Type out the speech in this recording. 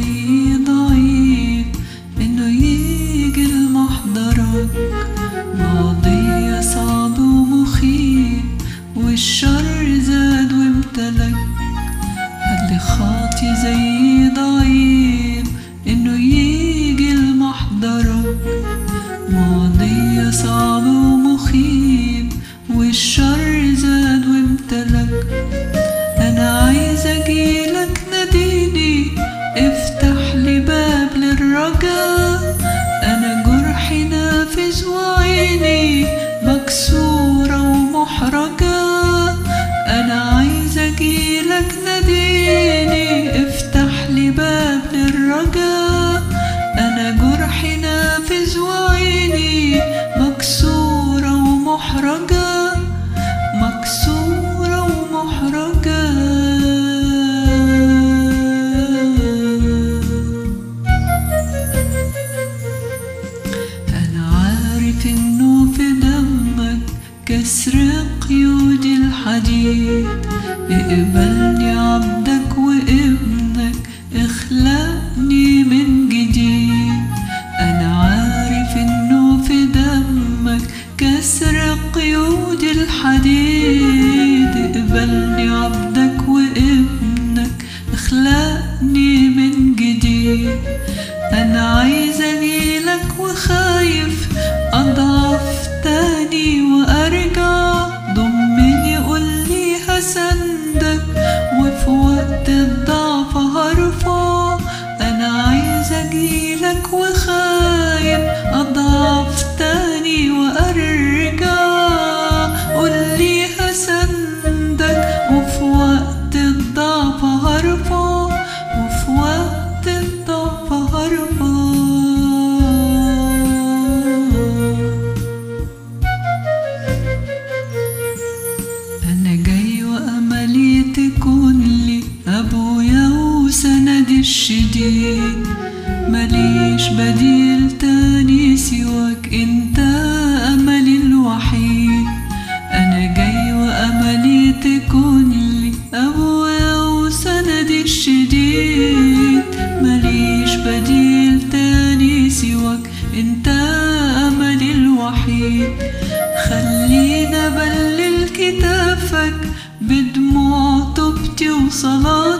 زي ضعيف انه يجي لمحضرك ماضي صعب ومخيف والشر زاد وامتلك هاللي خاطي زي ضعيف انه يجي لمحضرك ماضي صعب ومخيف والشر زاد وامتلك انا عايز اجيلك ناديني افتح لي باب للرجاء انا جرحي نافذ وعيني مكسورة ومحرجة انا عايز اجيلك ناديني افتح لي باب للرجاء انا جرحي نافذ وعيني مكسورة ومحرجة مكسورة ومحرجة أنا عارف إنه في دمك كسر قيود الحديد اقبلني عبدك وابنك اخلقني من جديد أنا عارف إنه في دمك كسر قيود الحديد اقبلني عبدك وابنك اخلقني من جديد أنا عايز أجيلك وخايف أضعف تاني وأرجع ضمني قولي هسندك وفي وقت الضعف هرفع أنا عايز أجيلك وخايف أضعف تاني وأرجع قولي هسندك وفي وقت الضعف هرفع وفي وقت الضعف هرفع أنا جاي وأملي تكون لي أبويا وسندي الشديد مليش بديل تاني سواك انت أملي الوحيد أنا جاي وأملي تكون لي أبويا وسندي الشديد مليش بديل تاني سواك انت أملي الوحيد خلينا بلل كتافك بدموع توبتي وصلاتي